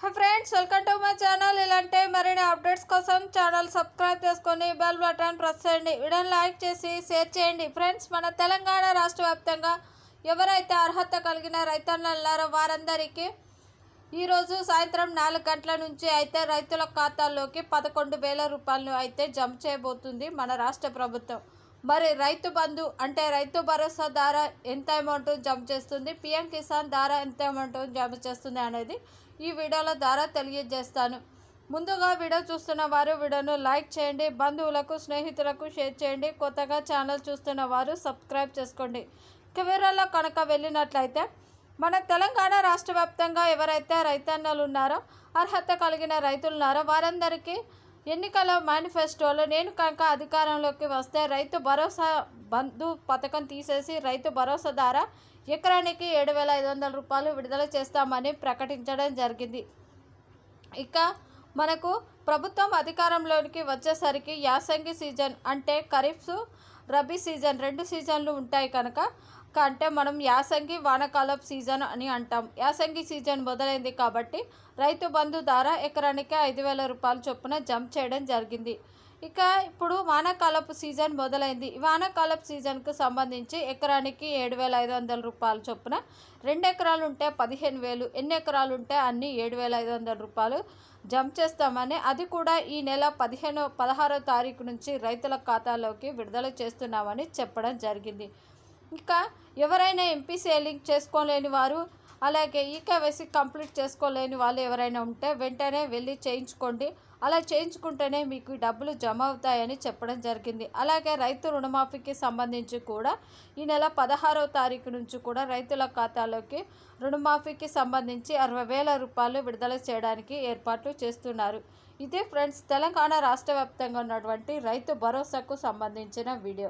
hi friends welcome to my channel ఇలాంటి మరిన్ని updates కోసం ఛానల్ సబ్స్క్రైబ్ చేసుకొని బెల్ బటన్ ప్రెస్ చేయండి వీడియోని లైక్ చేసి షేర్ చేయండి ఫ్రెండ్స్ మన తెలంగాణ రాష్ట్ర వ్యాప్తంగా ఎవరైతే అర్హత కలిగిన రైతన్నలు ఉన్నారో వారందరికీ ఈరోజు సాయంత్రం నాలుగు గంటల నుంచి అయితే రైతుల ఖాతాల్లోకి పదకొండు వేల రూపాయలను అయితే జమ చేయబోతుంది మన రాష్ట్ర ప్రభుత్వం మరి రైతు బంధు అంటే రైతు భరోసా ద్వారా ఎంత అమౌంట్ జమ చేస్తుంది పిఎం కిసాన్ ద్వారా ఎంత అమౌంట్ జమ చేస్తుంది అనేది ఈ వీడియోల ద్వారా తెలియజేస్తాను ముందుగా వీడియో చూస్తున్న వారు వీడియోను లైక్ చేయండి బంధువులకు స్నేహితులకు షేర్ చేయండి కొత్తగా ఛానల్ చూస్తున్న వారు సబ్స్క్రైబ్ చేసుకోండి ఇక వీడియోలో కనుక వెళ్ళినట్లయితే మన తెలంగాణ రాష్ట్ర వ్యాప్తంగా ఎవరైతే రైతన్నలు ఉన్నారో అర్హత కలిగిన రైతులు ఉన్నారో వారందరికీ ఎన్నికల మేనిఫెస్టోలో నేను కనుక అధికారంలోకి వస్తే రైతు భరోసా బంధు పథకం తీసేసి రైతు భరోసా ద్వారా ఎకరానికి ఏడు వేల ఐదు వందల రూపాయలు విడుదల చేస్తామని ప్రకటించడం జరిగింది ఇక మనకు ప్రభుత్వం అధికారంలోనికి వచ్చేసరికి యాసంగి సీజన్ అంటే ఖరీఫ్ రబీ సీజన్ రెండు సీజన్లు ఉంటాయి కనుక క- అంటే మనం యాసంగి వానకాలపు సీజన్ అని అంటాం యాసంగి సీజన్ మొదలైంది కాబట్టి రైతు బంధు ద్వారా ఎకరానికి ఐదు వేల రూపాయల చొప్పున జంప్ చేయడం జరిగింది ఇక ఇప్పుడు వానాకాలపు సీజన్ మొదలైంది ఈ వానాకాలపు సీజన్కు సంబంధించి ఎకరానికి ఏడు వేల ఐదు వందల రూపాయల చొప్పున రెండు ఎకరాలు ఉంటే పదిహేను వేలు ఎన్ని ఎకరాలు ఉంటే అన్ని ఏడు వేల ఐదు వందల రూపాయలు జంప్ చేస్తామని అది కూడా ఈ నెల పదిహేను పదహారో తారీఖు నుంచి రైతుల ఖాతాలోకి విడుదల చేస్తున్నామని చెప్పడం జరిగింది ఇంకా ఎవరైనా ఎంపీసీ లింక్ చేసుకోలేని వారు అలాగే ఈకేవైసీ కంప్లీట్ చేసుకోలేని వాళ్ళు ఎవరైనా ఉంటే వెంటనే వెళ్ళి చేయించుకోండి అలా చేయించుకుంటేనే మీకు ఈ డబ్బులు జమ అవుతాయని చెప్పడం జరిగింది అలాగే రైతు రుణమాఫీకి సంబంధించి కూడా ఈ నెల పదహారవ తారీఖు నుంచి కూడా రైతుల ఖాతాలోకి రుణమాఫీకి సంబంధించి అరవై వేల రూపాయలు విడుదల చేయడానికి ఏర్పాట్లు చేస్తున్నారు ఇదే ఫ్రెండ్స్ తెలంగాణ రాష్ట్ర వ్యాప్తంగా ఉన్నటువంటి రైతు భరోసాకు సంబంధించిన వీడియో